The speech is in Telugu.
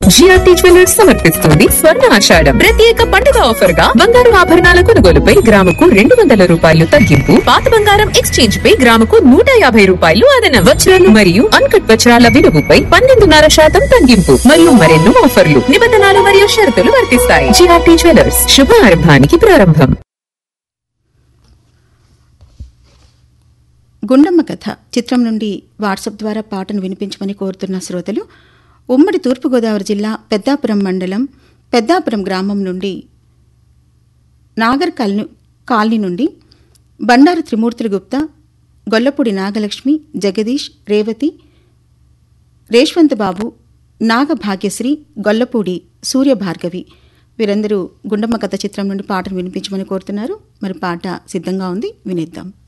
జిఆర్టీ జ్యువెలర్స్ సమర్పిస్తుంది స్వర్ణ ఆషాఢం ప్రత్యేక పండుగ ఆఫర్ గా బంగారు ఆభరణాల కొనుగోలుపై గ్రాముకు రెండు వందల రూపాయలు తగ్గింపు పాత బంగారం ఎక్స్చేంజ్ పై గ్రాముకు నూట యాభై రూపాయలు అదనం వజ్రాలు మరియు అన్కట్ వజ్రాల విలువపై పన్నెండున్నర శాతం తగ్గింపు మరియు మరెన్నో ఆఫర్లు నిబంధనలు మరియు షరతులు వర్తిస్తాయి జిఆర్టీ జ్యువెలర్స్ శుభారంభానికి ప్రారంభం గుండమ్మ కథ చిత్రం నుండి వాట్సాప్ ద్వారా పాటను వినిపించమని కోరుతున్న శ్రోతలు ఉమ్మడి తూర్పుగోదావరి జిల్లా పెద్దాపురం మండలం పెద్దాపురం గ్రామం నుండి నాగర్ కాలనీ కాలనీ నుండి బండారు త్రిమూర్తులు గుప్తా గొల్లపూడి నాగలక్ష్మి జగదీష్ రేవతి రేష్వంత్ బాబు నాగభాగ్యశ్రీ గొల్లపూడి సూర్యభార్గవి వీరందరూ గుండమ్మ కథ చిత్రం నుండి పాటను వినిపించమని కోరుతున్నారు మరి పాట సిద్ధంగా ఉంది వినేద్దాం